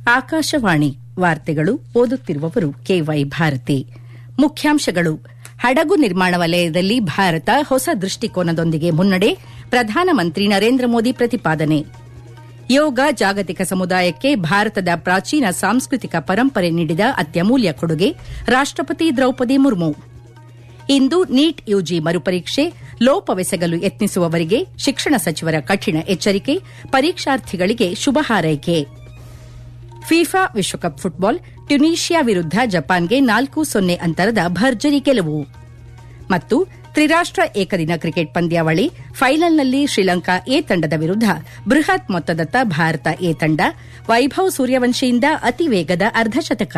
ಆಕಾಶವಾಣಿ ವಾರ್ತೆಗಳು ಓದುತ್ತಿರುವವರು ಕೆವೈ ಭಾರತಿ ಮುಖ್ಯಾಂಶಗಳು ಹಡಗು ನಿರ್ಮಾಣ ವಲಯದಲ್ಲಿ ಭಾರತ ಹೊಸ ದೃಷ್ಟಿಕೋನದೊಂದಿಗೆ ಮುನ್ನಡೆ ಪ್ರಧಾನಮಂತ್ರಿ ನರೇಂದ್ರ ಮೋದಿ ಪ್ರತಿಪಾದನೆ ಯೋಗ ಜಾಗತಿಕ ಸಮುದಾಯಕ್ಕೆ ಭಾರತದ ಪ್ರಾಚೀನ ಸಾಂಸ್ಕೃತಿಕ ಪರಂಪರೆ ನೀಡಿದ ಅತ್ಯಮೂಲ್ಯ ಕೊಡುಗೆ ರಾಷ್ಟಪತಿ ದ್ರೌಪದಿ ಮುರ್ಮು ಇಂದು ನೀಟ್ ಯುಜಿ ಮರುಪರೀಕ್ಷೆ ಲೋಪವೆಸಗಲು ಯತ್ನಿಸುವವರಿಗೆ ಶಿಕ್ಷಣ ಸಚಿವರ ಕಠಿಣ ಎಚ್ಚರಿಕೆ ಪರೀಕ್ಷಾರ್ಥಿಗಳಿಗೆ ಶುಭ ಹಾರೈಕೆ ಫಿಫಾ ವಿಶ್ವಕಪ್ ಫುಟ್ಬಾಲ್ ಟ್ಯುನೀಷಿಯಾ ವಿರುದ್ದ ಜಪಾನ್ಗೆ ನಾಲ್ಕು ಸೊನ್ನೆ ಅಂತರದ ಭರ್ಜರಿ ಗೆಲುವು ಮತ್ತು ತ್ರಿರಾಷ್ಟ ಏಕದಿನ ಕ್ರಿಕೆಟ್ ಪಂದ್ಯಾವಳಿ ಫೈನಲ್ನಲ್ಲಿ ಶ್ರೀಲಂಕಾ ಎ ತಂಡದ ವಿರುದ್ದ ಬೃಹತ್ ಮೊತ್ತದತ್ತ ಭಾರತ ಎ ತಂಡ ವೈಭವ್ ಸೂರ್ಯವಂಶಿಯಿಂದ ಅತಿ ವೇಗದ ಅರ್ಧಶತಕ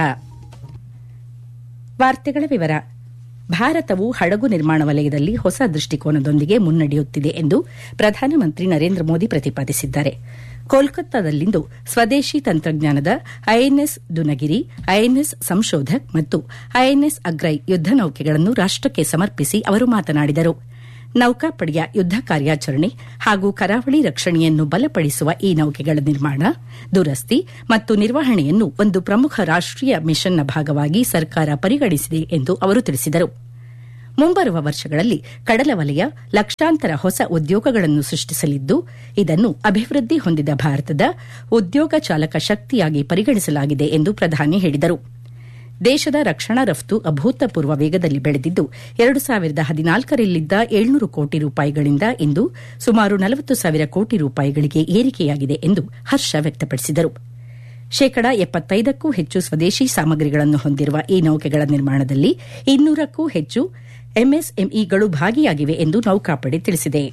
ವಾರ್ತೆಗಳ ವಿವರ ಭಾರತವು ಹಡಗು ನಿರ್ಮಾಣ ವಲಯದಲ್ಲಿ ಹೊಸ ದೃಷ್ಟಿಕೋನದೊಂದಿಗೆ ಮುನ್ನಡೆಯುತ್ತಿದೆ ಎಂದು ಪ್ರಧಾನಮಂತ್ರಿ ನರೇಂದ್ರ ಮೋದಿ ಪ್ರತಿಪಾದಿಸಿದ್ದಾರೆ ಕೋಲ್ಕತ್ತಾದಲ್ಲಿಂದು ಸ್ವದೇಶಿ ತಂತ್ರಜ್ಞಾನದ ಐಎನ್ಎಸ್ ದುನಗಿರಿ ಐಎನ್ಎಸ್ ಸಂಶೋಧಕ್ ಮತ್ತು ಐಎನ್ಎಸ್ ಅಗ್ರೈ ಯುದ್ದ ನೌಕೆಗಳನ್ನು ರಾಷ್ಟಕ್ಕೆ ಸಮರ್ಪಿಸಿ ಅವರು ಮಾತನಾಡಿದರು ನೌಕಾಪಡೆಯ ಯುದ್ದ ಕಾರ್ಯಾಚರಣೆ ಹಾಗೂ ಕರಾವಳಿ ರಕ್ಷಣೆಯನ್ನು ಬಲಪಡಿಸುವ ಈ ನೌಕೆಗಳ ನಿರ್ಮಾಣ ದುರಸ್ತಿ ಮತ್ತು ನಿರ್ವಹಣೆಯನ್ನು ಒಂದು ಪ್ರಮುಖ ರಾಷ್ಟೀಯ ಮಿಷನ್ನ ಭಾಗವಾಗಿ ಸರ್ಕಾರ ಪರಿಗಣಿಸಿದೆ ಎಂದು ಅವರು ತಿಳಿಸಿದರು ಮುಂಬರುವ ವರ್ಷಗಳಲ್ಲಿ ಕಡಲ ವಲಯ ಲಕ್ಷಾಂತರ ಹೊಸ ಉದ್ಯೋಗಗಳನ್ನು ಸೃಷ್ಟಿಸಲಿದ್ದು ಇದನ್ನು ಅಭಿವೃದ್ಧಿ ಹೊಂದಿದ ಭಾರತದ ಉದ್ಯೋಗ ಚಾಲಕ ಶಕ್ತಿಯಾಗಿ ಪರಿಗಣಿಸಲಾಗಿದೆ ಎಂದು ಪ್ರಧಾನಿ ಹೇಳಿದರು ದೇಶದ ರಕ್ಷಣಾ ರಫ್ತು ಅಭೂತಪೂರ್ವ ವೇಗದಲ್ಲಿ ಬೆಳೆದಿದ್ದು ಎರಡು ಸಾವಿರದ ಹದಿನಾಲ್ಕರಲ್ಲಿದ್ದ ಏಳ್ನೂರು ಕೋಟಿ ರೂಪಾಯಿಗಳಿಂದ ಇಂದು ಸುಮಾರು ನಲವತ್ತು ಸಾವಿರ ಕೋಟಿ ರೂಪಾಯಿಗಳಿಗೆ ಏರಿಕೆಯಾಗಿದೆ ಎಂದು ಹರ್ಷ ವ್ಯಕ್ತಪಡಿಸಿದರು ಶೇಕಡ ಎಪ್ಪತ್ತೈದಕ್ಕೂ ಹೆಚ್ಚು ಸ್ವದೇಶಿ ಸಾಮಗ್ರಿಗಳನ್ನು ಹೊಂದಿರುವ ಈ ನೌಕೆಗಳ ನಿರ್ಮಾಣದಲ್ಲಿ ಇನ್ನೂರಕ್ಕೂ ಹೆಚ್ಚು ಎಂಎಸ್ಎಂಇಗಳು ಭಾಗಿಯಾಗಿವೆ ಎಂದು ನೌಕಾಪಡೆ ತಿಳಿಸಿದೆ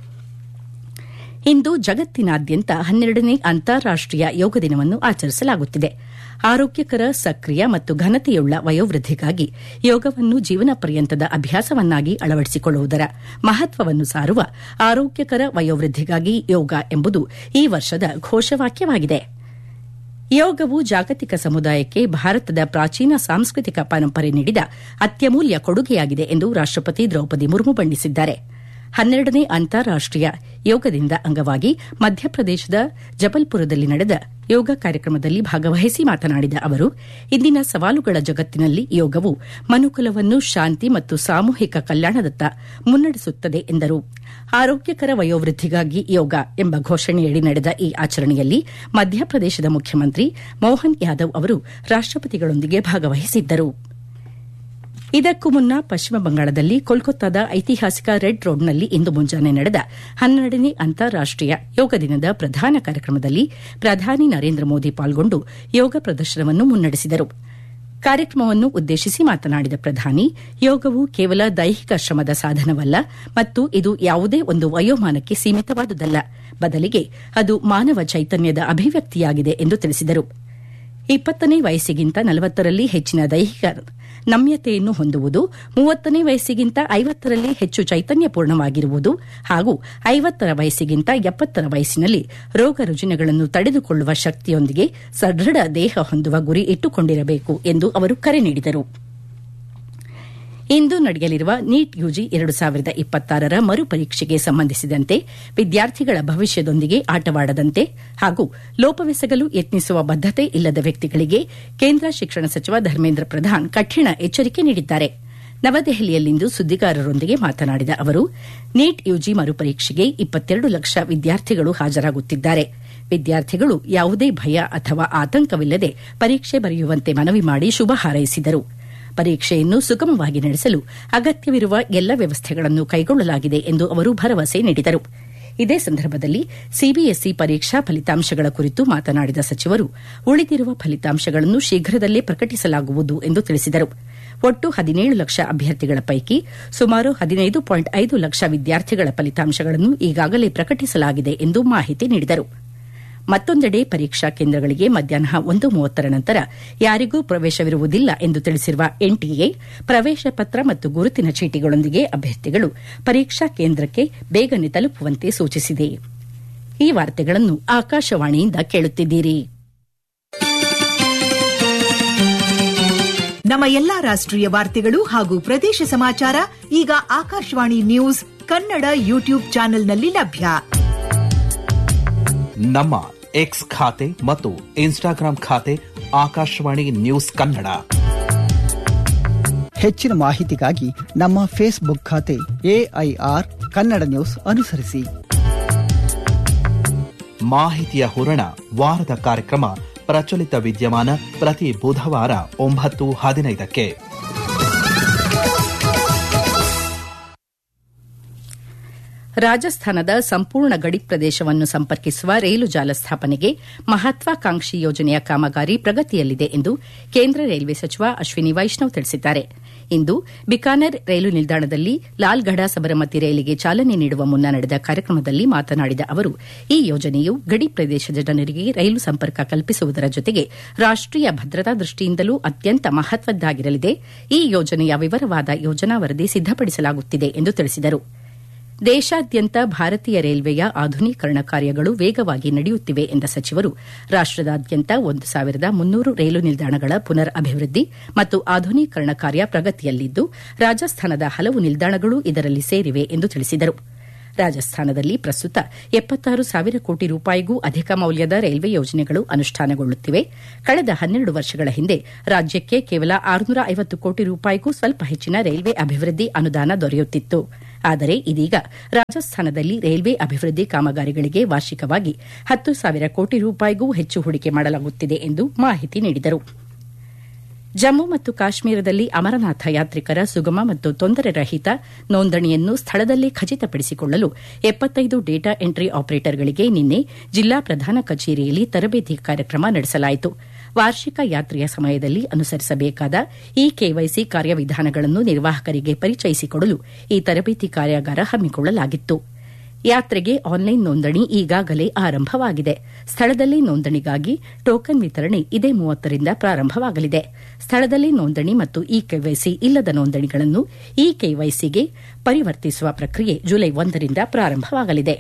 ಇಂದು ಜಗತ್ತಿನಾದ್ಯಂತ ಹನ್ನೆರಡನೇ ಅಂತಾರಾಷ್ಟೀಯ ಯೋಗ ದಿನವನ್ನು ಆಚರಿಸಲಾಗುತ್ತಿದೆ ಆರೋಗ್ಯಕರ ಸಕ್ರಿಯ ಮತ್ತು ಘನತೆಯುಳ್ಳ ವಯೋವೃದ್ಧಿಗಾಗಿ ಯೋಗವನ್ನು ಜೀವನ ಪರ್ಯಂತದ ಅಭ್ಯಾಸವನ್ನಾಗಿ ಅಳವಡಿಸಿಕೊಳ್ಳುವುದರ ಮಹತ್ವವನ್ನು ಸಾರುವ ಆರೋಗ್ಯಕರ ವಯೋವೃದ್ಧಿಗಾಗಿ ಯೋಗ ಎಂಬುದು ಈ ವರ್ಷದ ಘೋಷವಾಕ್ಯವಾಗಿದೆ ಯೋಗವು ಜಾಗತಿಕ ಸಮುದಾಯಕ್ಕೆ ಭಾರತದ ಪ್ರಾಚೀನ ಸಾಂಸ್ಕೃತಿಕ ಪರಂಪರೆ ನೀಡಿದ ಅತ್ಯಮೂಲ್ಯ ಕೊಡುಗೆಯಾಗಿದೆ ಎಂದು ರಾಷ್ಟಪತಿ ದ್ರೌಪದಿ ಮುರ್ಮು ಬಣ್ಣಿಸಿದ್ದಾರೆ ಹನ್ನೆರಡನೇ ಅಂತಾರಾಷ್ಟೀಯ ಯೋಗ ದಿನದ ಅಂಗವಾಗಿ ಮಧ್ಯಪ್ರದೇಶದ ಜಬಲ್ಪುರದಲ್ಲಿ ನಡೆದ ಯೋಗ ಕಾರ್ಯಕ್ರಮದಲ್ಲಿ ಭಾಗವಹಿಸಿ ಮಾತನಾಡಿದ ಅವರು ಇಂದಿನ ಸವಾಲುಗಳ ಜಗತ್ತಿನಲ್ಲಿ ಯೋಗವು ಮನುಕುಲವನ್ನು ಶಾಂತಿ ಮತ್ತು ಸಾಮೂಹಿಕ ಕಲ್ಯಾಣದತ್ತ ಮುನ್ನಡೆಸುತ್ತದೆ ಎಂದರು ಆರೋಗ್ಯಕರ ವಯೋವೃದ್ಧಿಗಾಗಿ ಯೋಗ ಎಂಬ ಘೋಷಣೆಯಡಿ ನಡೆದ ಈ ಆಚರಣೆಯಲ್ಲಿ ಮಧ್ಯಪ್ರದೇಶದ ಮುಖ್ಯಮಂತ್ರಿ ಮೋಹನ್ ಯಾದವ್ ಅವರು ರಾಷ್ಟಪತಿಗಳೊಂದಿಗೆ ಭಾಗವಹಿಸಿದ್ದರು ಇದಕ್ಕೂ ಮುನ್ನ ಪಶ್ಚಿಮ ಬಂಗಾಳದಲ್ಲಿ ಕೋಲ್ಕತ್ತಾದ ಐತಿಹಾಸಿಕ ರೆಡ್ ರೋಡ್ನಲ್ಲಿ ಇಂದು ಮುಂಜಾನೆ ನಡೆದ ಹನ್ನೆರಡನೇ ಅಂತಾರಾಷ್ಟೀಯ ಯೋಗ ದಿನದ ಪ್ರಧಾನ ಕಾರ್ಯಕ್ರಮದಲ್ಲಿ ಪ್ರಧಾನಿ ನರೇಂದ್ರ ಮೋದಿ ಪಾಲ್ಗೊಂಡು ಯೋಗ ಪ್ರದರ್ಶನವನ್ನು ಮುನ್ನಡೆಸಿದರು ಕಾರ್ಯಕ್ರಮವನ್ನು ಉದ್ದೇಶಿಸಿ ಮಾತನಾಡಿದ ಪ್ರಧಾನಿ ಯೋಗವು ಕೇವಲ ದೈಹಿಕ ಶ್ರಮದ ಸಾಧನವಲ್ಲ ಮತ್ತು ಇದು ಯಾವುದೇ ಒಂದು ವಯೋಮಾನಕ್ಕೆ ಸೀಮಿತವಾದುದಲ್ಲ ಬದಲಿಗೆ ಅದು ಮಾನವ ಚೈತನ್ಯದ ಅಭಿವ್ಯಕ್ತಿಯಾಗಿದೆ ಎಂದು ತಿಳಿಸಿದರು ಇಪ್ಪತ್ತನೇ ವಯಸ್ಸಿಗಿಂತ ನಲವತ್ತರಲ್ಲಿ ಹೆಚ್ಚಿನ ದೈಹಿಕ ನಮ್ಯತೆಯನ್ನು ಹೊಂದುವುದು ಮೂವತ್ತನೇ ವಯಸ್ಸಿಗಿಂತ ಐವತ್ತರಲ್ಲಿ ಹೆಚ್ಚು ಚೈತನ್ಯಪೂರ್ಣವಾಗಿರುವುದು ಹಾಗೂ ಐವತ್ತರ ವಯಸ್ಸಿಗಿಂತ ಎಪ್ಪತ್ತರ ವಯಸ್ಸಿನಲ್ಲಿ ರೋಗ ರುಜಿನಗಳನ್ನು ತಡೆದುಕೊಳ್ಳುವ ಶಕ್ತಿಯೊಂದಿಗೆ ಸದೃಢ ದೇಹ ಹೊಂದುವ ಗುರಿ ಇಟ್ಟುಕೊಂಡಿರಬೇಕು ಎಂದು ಅವರು ಕರೆ ನೀಡಿದರು ಇಂದು ನಡೆಯಲಿರುವ ನೀಟ್ ಯುಜಿ ಎರಡು ಸಾವಿರದ ಇಪ್ಪತ್ತಾರರ ಮರುಪರೀಕ್ಷೆಗೆ ಸಂಬಂಧಿಸಿದಂತೆ ವಿದ್ಯಾರ್ಥಿಗಳ ಭವಿಷ್ಯದೊಂದಿಗೆ ಆಟವಾಡದಂತೆ ಹಾಗೂ ಲೋಪವೆಸಗಲು ಯತ್ನಿಸುವ ಬದ್ದತೆ ಇಲ್ಲದ ವ್ಯಕ್ತಿಗಳಿಗೆ ಕೇಂದ್ರ ಶಿಕ್ಷಣ ಸಚಿವ ಧರ್ಮೇಂದ್ರ ಪ್ರಧಾನ್ ಕಠಿಣ ಎಚ್ಚರಿಕೆ ನೀಡಿದ್ದಾರೆ ನವದೆಹಲಿಯಲ್ಲಿಂದು ಸುದ್ದಿಗಾರರೊಂದಿಗೆ ಮಾತನಾಡಿದ ಅವರು ನೀಟ್ ಯುಜಿ ಮರುಪರೀಕ್ಷೆಗೆ ಇಪ್ಪತ್ತೆರಡು ಲಕ್ಷ ವಿದ್ಯಾರ್ಥಿಗಳು ಹಾಜರಾಗುತ್ತಿದ್ದಾರೆ ವಿದ್ಯಾರ್ಥಿಗಳು ಯಾವುದೇ ಭಯ ಅಥವಾ ಆತಂಕವಿಲ್ಲದೆ ಪರೀಕ್ಷೆ ಬರೆಯುವಂತೆ ಮನವಿ ಮಾಡಿ ಶುಭ ಹಾರೈಸಿದರು ಪರೀಕ್ಷೆಯನ್ನು ಸುಗಮವಾಗಿ ನಡೆಸಲು ಅಗತ್ಯವಿರುವ ಎಲ್ಲ ವ್ಯವಸ್ಥೆಗಳನ್ನು ಕೈಗೊಳ್ಳಲಾಗಿದೆ ಎಂದು ಅವರು ಭರವಸೆ ನೀಡಿದರು ಇದೇ ಸಂದರ್ಭದಲ್ಲಿ ಸಿಬಿಎಸ್ಇ ಪರೀಕ್ಷಾ ಫಲಿತಾಂಶಗಳ ಕುರಿತು ಮಾತನಾಡಿದ ಸಚಿವರು ಉಳಿದಿರುವ ಫಲಿತಾಂಶಗಳನ್ನು ಶೀಘ್ರದಲ್ಲೇ ಪ್ರಕಟಿಸಲಾಗುವುದು ಎಂದು ತಿಳಿಸಿದರು ಒಟ್ಟು ಹದಿನೇಳು ಲಕ್ಷ ಅಭ್ಯರ್ಥಿಗಳ ಪೈಕಿ ಸುಮಾರು ಹದಿನೈದು ಪಾಯಿಂಟ್ ಐದು ಲಕ್ಷ ವಿದ್ಯಾರ್ಥಿಗಳ ಫಲಿತಾಂಶಗಳನ್ನು ಈಗಾಗಲೇ ಪ್ರಕಟಿಸಲಾಗಿದೆ ಎಂದು ಮಾಹಿತಿ ನೀಡಿದರು ಮತ್ತೊಂದೆಡೆ ಪರೀಕ್ಷಾ ಕೇಂದ್ರಗಳಿಗೆ ಮಧ್ಯಾಹ್ನ ಒಂದು ಮೂವತ್ತರ ನಂತರ ಯಾರಿಗೂ ಪ್ರವೇಶವಿರುವುದಿಲ್ಲ ಎಂದು ತಿಳಿಸಿರುವ ಎನ್ಟಿಎ ಪ್ರವೇಶ ಪತ್ರ ಮತ್ತು ಗುರುತಿನ ಚೀಟಿಗಳೊಂದಿಗೆ ಅಭ್ಯರ್ಥಿಗಳು ಪರೀಕ್ಷಾ ಕೇಂದ್ರಕ್ಕೆ ಬೇಗನೆ ತಲುಪುವಂತೆ ಸೂಚಿಸಿದೆ ಈ ವಾರ್ತೆಗಳನ್ನು ಆಕಾಶವಾಣಿಯಿಂದ ಕೇಳುತ್ತಿದ್ದೀರಿ ನಮ್ಮ ಎಲ್ಲಾ ರಾಷ್ಟ್ರೀಯ ವಾರ್ತೆಗಳು ಹಾಗೂ ಪ್ರದೇಶ ಸಮಾಚಾರ ಈಗ ಆಕಾಶವಾಣಿ ನ್ಯೂಸ್ ಕನ್ನಡ ಯೂಟ್ಯೂಬ್ ಚಾನೆಲ್ನಲ್ಲಿ ಲಭ್ಯ ನಮ್ಮ ಎಕ್ಸ್ ಖಾತೆ ಮತ್ತು ಇನ್ಸ್ಟಾಗ್ರಾಂ ಖಾತೆ ಆಕಾಶವಾಣಿ ನ್ಯೂಸ್ ಕನ್ನಡ ಹೆಚ್ಚಿನ ಮಾಹಿತಿಗಾಗಿ ನಮ್ಮ ಫೇಸ್ಬುಕ್ ಖಾತೆ ಎಐಆರ್ ಕನ್ನಡ ನ್ಯೂಸ್ ಅನುಸರಿಸಿ ಮಾಹಿತಿಯ ಹೂರಣ ವಾರದ ಕಾರ್ಯಕ್ರಮ ಪ್ರಚಲಿತ ವಿದ್ಯಮಾನ ಪ್ರತಿ ಬುಧವಾರ ಒಂಬತ್ತು ಹದಿನೈದಕ್ಕೆ ರಾಜಸ್ಥಾನದ ಸಂಪೂರ್ಣ ಗಡಿ ಪ್ರದೇಶವನ್ನು ಸಂಪರ್ಕಿಸುವ ರೈಲು ಜಾಲ ಸ್ಥಾಪನೆಗೆ ಮಹತ್ವಾಕಾಂಕ್ಷಿ ಯೋಜನೆಯ ಕಾಮಗಾರಿ ಪ್ರಗತಿಯಲ್ಲಿದೆ ಎಂದು ಕೇಂದ್ರ ರೈಲ್ವೆ ಸಚಿವ ಅಶ್ವಿನಿ ವೈಷ್ಣವ್ ತಿಳಿಸಿದ್ದಾರೆ ಇಂದು ಬಿಕಾನೆರ್ ರೈಲು ನಿಲ್ದಾಣದಲ್ಲಿ ಲಾಲ್ಗಢ ಸಬರಮತಿ ರೈಲಿಗೆ ಚಾಲನೆ ನೀಡುವ ಮುನ್ನ ನಡೆದ ಕಾರ್ಯಕ್ರಮದಲ್ಲಿ ಮಾತನಾಡಿದ ಅವರು ಈ ಯೋಜನೆಯು ಗಡಿ ಪ್ರದೇಶದ ಜನರಿಗೆ ರೈಲು ಸಂಪರ್ಕ ಕಲ್ಪಿಸುವುದರ ಜೊತೆಗೆ ರಾಷ್ಟೀಯ ಭದ್ರತಾ ದೃಷ್ಟಿಯಿಂದಲೂ ಅತ್ಯಂತ ಮಹತ್ವದ್ದಾಗಿರಲಿದೆ ಈ ಯೋಜನೆಯ ವಿವರವಾದ ಯೋಜನಾ ವರದಿ ಸಿದ್ದಪಡಿಸಲಾಗುತ್ತಿದೆ ಎಂದು ತಿಳಿಸಿದರು ದೇಶಾದ್ಯಂತ ಭಾರತೀಯ ರೈಲ್ವೆಯ ಆಧುನೀಕರಣ ಕಾರ್ಯಗಳು ವೇಗವಾಗಿ ನಡೆಯುತ್ತಿವೆ ಎಂದ ಸಚಿವರು ರಾಷ್ಟದಾದ್ಯಂತ ಒಂದು ಸಾವಿರದ ಮುನ್ನೂರು ರೈಲು ನಿಲ್ದಾಣಗಳ ಪುನರ್ ಅಭಿವೃದ್ಧಿ ಮತ್ತು ಆಧುನೀಕರಣ ಕಾರ್ಯ ಪ್ರಗತಿಯಲ್ಲಿದ್ದು ರಾಜಸ್ಥಾನದ ಹಲವು ನಿಲ್ದಾಣಗಳು ಇದರಲ್ಲಿ ಸೇರಿವೆ ಎಂದು ತಿಳಿಸಿದರು ರಾಜಸ್ಥಾನದಲ್ಲಿ ಪ್ರಸ್ತುತ ಎಪ್ಪತ್ತಾರು ಸಾವಿರ ಕೋಟಿ ರೂಪಾಯಿಗೂ ಅಧಿಕ ಮೌಲ್ಯದ ರೈಲ್ವೆ ಯೋಜನೆಗಳು ಅನುಷ್ಠಾನಗೊಳ್ಳುತ್ತಿವೆ ಕಳೆದ ಹನ್ನೆರಡು ವರ್ಷಗಳ ಹಿಂದೆ ರಾಜ್ಯಕ್ಕೆ ಕೇವಲ ಆರುನೂರ ಐವತ್ತು ಕೋಟಿ ರೂಪಾಯಿಗೂ ಸ್ವಲ್ಪ ಹೆಚ್ಚಿನ ರೈಲ್ವೆ ಅಭಿವೃದ್ಧಿ ಅನುದಾನ ದೊರೆಯುತ್ತಿತ್ತು ಆದರೆ ಇದೀಗ ರಾಜಸ್ಥಾನದಲ್ಲಿ ರೈಲ್ವೆ ಅಭಿವೃದ್ಧಿ ಕಾಮಗಾರಿಗಳಿಗೆ ವಾರ್ಷಿಕವಾಗಿ ಹತ್ತು ಸಾವಿರ ಕೋಟಿ ರೂಪಾಯಿಗೂ ಹೆಚ್ಚು ಹೂಡಿಕೆ ಮಾಡಲಾಗುತ್ತಿದೆ ಎಂದು ಮಾಹಿತಿ ನೀಡಿದರು ಜಮ್ಮು ಮತ್ತು ಕಾಶ್ಮೀರದಲ್ಲಿ ಅಮರನಾಥ ಯಾತ್ರಿಕರ ಸುಗಮ ಮತ್ತು ತೊಂದರೆ ರಹಿತ ನೋಂದಣಿಯನ್ನು ಸ್ಥಳದಲ್ಲೇ ಖಚಿತಪಡಿಸಿಕೊಳ್ಳಲು ಎಪ್ಪತ್ತೈದು ಡೇಟಾ ಎಂಟ್ರಿ ಆಪರೇಟರ್ಗಳಿಗೆ ನಿನ್ನೆ ಜಿಲ್ಲಾ ಪ್ರಧಾನ ಕಚೇರಿಯಲ್ಲಿ ತರಬೇತಿ ಕಾರ್ಯಕ್ರಮ ನಡೆಸಲಾಯಿತು ವಾರ್ಷಿಕ ಯಾತ್ರೆಯ ಸಮಯದಲ್ಲಿ ಅನುಸರಿಸಬೇಕಾದ ಈ ಕೆವೈಸಿ ಕಾರ್ಯವಿಧಾನಗಳನ್ನು ನಿರ್ವಾಹಕರಿಗೆ ಪರಿಚಯಿಸಿಕೊಡಲು ಈ ತರಬೇತಿ ಕಾರ್ಯಾಗಾರ ಹಮ್ಮಿಕೊಳ್ಳಲಾಗಿತ್ತು ಯಾತ್ರೆಗೆ ಆನ್ಲೈನ್ ನೋಂದಣಿ ಈಗಾಗಲೇ ಆರಂಭವಾಗಿದೆ ಸ್ಥಳದಲ್ಲೇ ನೋಂದಣಿಗಾಗಿ ಟೋಕನ್ ವಿತರಣೆ ಇದೇ ಮೂವತ್ತರಿಂದ ಪ್ರಾರಂಭವಾಗಲಿದೆ ಸ್ಥಳದಲ್ಲೇ ನೋಂದಣಿ ಮತ್ತು ಇ ಕೆವೈಸಿ ಇಲ್ಲದ ನೋಂದಣಿಗಳನ್ನು ಇ ಕೆವೈಸಿಗೆ ಪರಿವರ್ತಿಸುವ ಪ್ರಕ್ರಿಯೆ ಜುಲೈ ಒಂದರಿಂದ ಪ್ರಾರಂಭವಾಗಲಿದೆ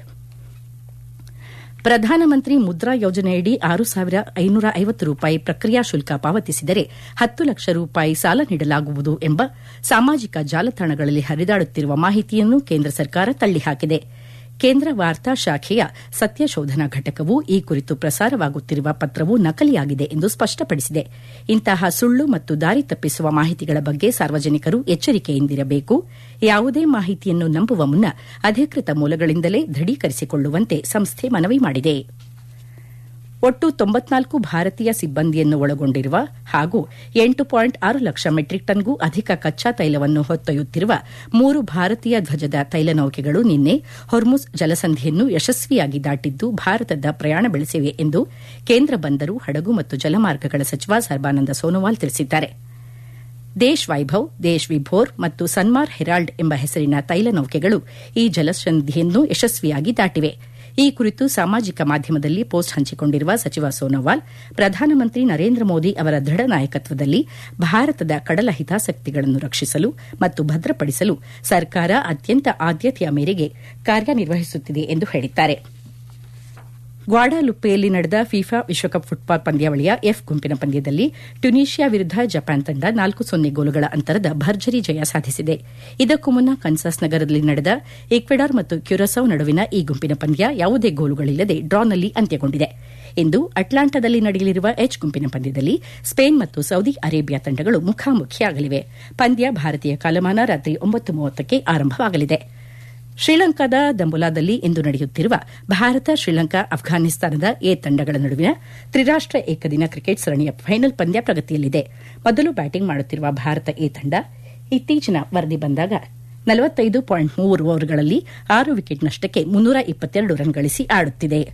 ಪ್ರಧಾನಮಂತ್ರಿ ಮುದ್ರಾ ಯೋಜನೆಯಡಿ ಆರು ಸಾವಿರ ಐನೂರ ಐವತ್ತು ರೂಪಾಯಿ ಪ್ರಕ್ರಿಯಾ ಶುಲ್ಕ ಪಾವತಿಸಿದರೆ ಹತ್ತು ಲಕ್ಷ ರೂಪಾಯಿ ಸಾಲ ನೀಡಲಾಗುವುದು ಎಂಬ ಸಾಮಾಜಿಕ ಜಾಲತಾಣಗಳಲ್ಲಿ ಹರಿದಾಡುತ್ತಿರುವ ಮಾಹಿತಿಯನ್ನು ಕೇಂದ್ರ ಸರ್ಕಾರ ತಳ್ಳಿಹಾಕಿದೆ ಕೇಂದ್ರ ವಾರ್ತಾ ಶಾಖೆಯ ಸತ್ಯಶೋಧನಾ ಘಟಕವು ಈ ಕುರಿತು ಪ್ರಸಾರವಾಗುತ್ತಿರುವ ಪತ್ರವು ನಕಲಿಯಾಗಿದೆ ಎಂದು ಸ್ಪಷ್ಟಪಡಿಸಿದೆ ಇಂತಹ ಸುಳ್ಳು ಮತ್ತು ದಾರಿ ತಪ್ಪಿಸುವ ಮಾಹಿತಿಗಳ ಬಗ್ಗೆ ಸಾರ್ವಜನಿಕರು ಎಚ್ಚರಿಕೆಯಿಂದಿರಬೇಕು ಯಾವುದೇ ಮಾಹಿತಿಯನ್ನು ನಂಬುವ ಮುನ್ನ ಅಧಿಕೃತ ಮೂಲಗಳಿಂದಲೇ ದೃಢೀಕರಿಸಿಕೊಳ್ಳುವಂತೆ ಸಂಸ್ಥೆ ಮನವಿ ಮಾಡಿದೆ ಒಟ್ಟು ತೊಂಬತ್ನಾಲ್ಕು ಭಾರತೀಯ ಸಿಬ್ಬಂದಿಯನ್ನು ಒಳಗೊಂಡಿರುವ ಹಾಗೂ ಎಂಟು ಪಾಯಿಂಟ್ ಆರು ಲಕ್ಷ ಮೆಟ್ರಿಕ್ ಟನ್ಗೂ ಅಧಿಕ ಕಚ್ಚಾ ತೈಲವನ್ನು ಹೊತ್ತೊಯ್ಯುತ್ತಿರುವ ಮೂರು ಭಾರತೀಯ ಧ್ವಜದ ತೈಲ ನೌಕೆಗಳು ನಿನ್ನೆ ಹೊರ್ಮುಜ್ ಜಲಸಂಧಿಯನ್ನು ಯಶಸ್ವಿಯಾಗಿ ದಾಟಿದ್ದು ಭಾರತದ ಪ್ರಯಾಣ ಬೆಳೆಸಿವೆ ಎಂದು ಕೇಂದ್ರ ಬಂದರು ಹಡಗು ಮತ್ತು ಜಲಮಾರ್ಗಗಳ ಸಚಿವ ಸರ್ಬಾನಂದ ಸೋನೋವಾಲ್ ತಿಳಿಸಿದ್ದಾರೆ ದೇಶ್ ವೈಭವ್ ದೇಶ್ ವಿಭೋರ್ ಮತ್ತು ಸನ್ಮಾರ್ ಹೆರಾಲ್ಡ್ ಎಂಬ ಹೆಸರಿನ ತೈಲ ನೌಕೆಗಳು ಈ ಜಲಸಂಧಿಯನ್ನು ಯಶಸ್ವಿಯಾಗಿ ದಾಟಿವೆ ಈ ಕುರಿತು ಸಾಮಾಜಿಕ ಮಾಧ್ಯಮದಲ್ಲಿ ಪೋಸ್ಟ್ ಹಂಚಿಕೊಂಡಿರುವ ಸಚಿವ ಸೋನೋವಾಲ್ ಪ್ರಧಾನಮಂತ್ರಿ ನರೇಂದ್ರ ಮೋದಿ ಅವರ ದೃಢ ನಾಯಕತ್ವದಲ್ಲಿ ಭಾರತದ ಕಡಲ ಹಿತಾಸಕ್ತಿಗಳನ್ನು ರಕ್ಷಿಸಲು ಮತ್ತು ಭದ್ರಪಡಿಸಲು ಸರ್ಕಾರ ಅತ್ಯಂತ ಆದ್ಯತೆಯ ಮೇರೆಗೆ ಕಾರ್ಯನಿರ್ವಹಿಸುತ್ತಿದೆ ಎಂದು ಹೇಳಿದ್ದಾರೆ ಗ್ವಾಡಾಲುಪ್ಪೆಯಲ್ಲಿ ನಡೆದ ಫಿಫಾ ವಿಶ್ವಕಪ್ ಫುಟ್ಬಾಲ್ ಪಂದ್ಯಾವಳಿಯ ಎಫ್ ಗುಂಪಿನ ಪಂದ್ಯದಲ್ಲಿ ಟ್ಯುನೀಷಿಯಾ ವಿರುದ್ಧ ಜಪಾನ್ ತಂಡ ನಾಲ್ಕು ಸೊನ್ನೆ ಗೋಲುಗಳ ಅಂತರದ ಭರ್ಜರಿ ಜಯ ಸಾಧಿಸಿದೆ ಇದಕ್ಕೂ ಮುನ್ನ ಕನ್ಸಾಸ್ ನಗರದಲ್ಲಿ ನಡೆದ ಈಕ್ವೆಡಾರ್ ಮತ್ತು ಕ್ಯುರಸೌ ನಡುವಿನ ಈ ಗುಂಪಿನ ಪಂದ್ಯ ಯಾವುದೇ ಗೋಲುಗಳಿಲ್ಲದೆ ಡ್ರಾನಲ್ಲಿ ಅಂತ್ಯಗೊಂಡಿದೆ ಇಂದು ಅಟ್ಲಾಂಟಾದಲ್ಲಿ ನಡೆಯಲಿರುವ ಎಚ್ ಗುಂಪಿನ ಪಂದ್ಯದಲ್ಲಿ ಸ್ಪೇನ್ ಮತ್ತು ಸೌದಿ ಅರೇಬಿಯಾ ತಂಡಗಳು ಮುಖಾಮುಖಿಯಾಗಲಿವೆ ಪಂದ್ಯ ಭಾರತೀಯ ಕಾಲಮಾನ ರಾತ್ರಿ ಒಂಬತ್ತು ಮೂವತ್ತಕ್ಕೆ ಆರಂಭವಾಗಲಿದೆ ಶ್ರೀಲಂಕಾದ ದಂಬುಲಾದಲ್ಲಿ ಇಂದು ನಡೆಯುತ್ತಿರುವ ಭಾರತ ಶ್ರೀಲಂಕಾ ಅಫ್ಘಾನಿಸ್ತಾನದ ಎ ತಂಡಗಳ ನಡುವಿನ ತ್ರಿರಾಷ್ಟ ಏಕದಿನ ಕ್ರಿಕೆಟ್ ಸರಣಿಯ ಫೈನಲ್ ಪಂದ್ಯ ಪ್ರಗತಿಯಲ್ಲಿದೆ ಮೊದಲು ಬ್ಯಾಟಿಂಗ್ ಮಾಡುತ್ತಿರುವ ಭಾರತ ಎ ತಂಡ ಇತ್ತೀಚಿನ ವರದಿ ಬಂದಾಗ ನಲವತ್ತೈದು ಪಾಯಿಂಟ್ ಮೂರು ಓವರ್ಗಳಲ್ಲಿ ಆರು ವಿಕೆಟ್ ನಷ್ಟಕ್ಕೆ ಮುನ್ನೂರ ಇಪ್ಪತ್ತೆರಡು ರನ್ ಗಳಿಸಿ ಆಡುತ್ತಿದೆ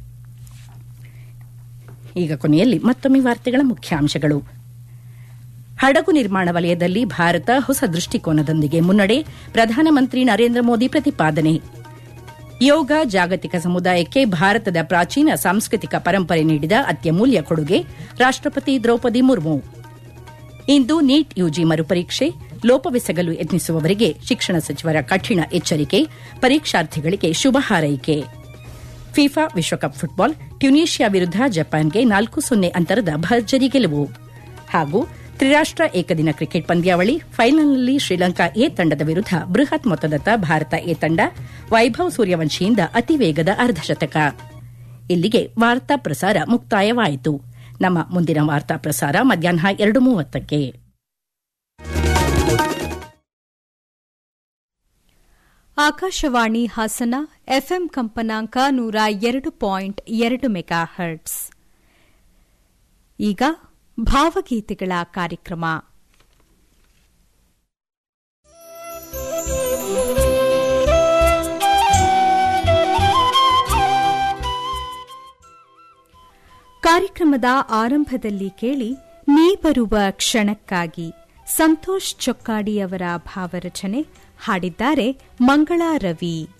ಈಗ ಕೊನೆಯಲ್ಲಿ ಮತ್ತೊಮ್ಮೆ ವಾರ್ತೆಗಳ ಮುಖ್ಯಾಂಶಗಳು ಹಡಗು ನಿರ್ಮಾಣ ವಲಯದಲ್ಲಿ ಭಾರತ ಹೊಸ ದೃಷ್ಟಿಕೋನದೊಂದಿಗೆ ಮುನ್ನಡೆ ಪ್ರಧಾನಮಂತ್ರಿ ನರೇಂದ್ರ ಮೋದಿ ಪ್ರತಿಪಾದನೆ ಯೋಗ ಜಾಗತಿಕ ಸಮುದಾಯಕ್ಕೆ ಭಾರತದ ಪ್ರಾಚೀನ ಸಾಂಸ್ಕೃತಿಕ ಪರಂಪರೆ ನೀಡಿದ ಅತ್ಯಮೂಲ್ಯ ಕೊಡುಗೆ ರಾಷ್ಟಪತಿ ದ್ರೌಪದಿ ಮುರ್ಮು ಇಂದು ನೀಟ್ ಯುಜಿ ಮರುಪರೀಕ್ಷೆ ಲೋಪವೆಸಗಲು ಯತ್ನಿಸುವವರಿಗೆ ಶಿಕ್ಷಣ ಸಚಿವರ ಕಠಿಣ ಎಚ್ಚರಿಕೆ ಪರೀಕ್ಷಾರ್ಥಿಗಳಿಗೆ ಶುಭ ಹಾರೈಕೆ ಫಿಫಾ ವಿಶ್ವಕಪ್ ಫುಟ್ಬಾಲ್ ಟ್ಯುನೀಷಿಯಾ ವಿರುದ್ಧ ಜಪಾನ್ಗೆ ನಾಲ್ಕು ಸೊನ್ನೆ ಅಂತರದ ಭರ್ಜರಿ ಗೆಲುವು ಹಾಗೂ ತ್ರಿರಾಷ್ಟ ಏಕದಿನ ಕ್ರಿಕೆಟ್ ಪಂದ್ಯಾವಳಿ ಫೈನಲ್ನಲ್ಲಿ ಶ್ರೀಲಂಕಾ ಎ ತಂಡದ ವಿರುದ್ಧ ಬೃಹತ್ ಮೊತ್ತದತ್ತ ಭಾರತ ಎ ತಂಡ ವೈಭವ್ ಸೂರ್ಯವಂಶಿಯಿಂದ ಅತಿ ವೇಗದ ಅರ್ಧಶತಕ ಇಲ್ಲಿಗೆ ವಾರ್ತಾ ಪ್ರಸಾರ ಮುಕ್ತಾಯವಾಯಿತು ನಮ್ಮ ಮುಂದಿನ ವಾರ್ತಾ ಪ್ರಸಾರ ಮಧ್ಯಾಹ್ನ ಎರಡು ಮೂವತ್ತಕ್ಕೆ ಆಕಾಶವಾಣಿ ಹಾಸನ ಎಫ್ಎಂ ಕಂಪನಾಂಕ ನೂರ ಎರಡು ಪಾಯಿಂಟ್ ಎರಡು ಮೆಗಾ ಹರ್ಟ್ಸ್ ಈಗ ಭಾವಗೀತೆಗಳ ಕಾರ್ಯಕ್ರಮ ಕಾರ್ಯಕ್ರಮದ ಆರಂಭದಲ್ಲಿ ಕೇಳಿ ನೀ ಬರುವ ಕ್ಷಣಕ್ಕಾಗಿ ಸಂತೋಷ್ ಚೊಕ್ಕಾಡಿ ಅವರ ಭಾವರಚನೆ ಹಾಡಿದ್ದಾರೆ ಮಂಗಳಾ ರವಿ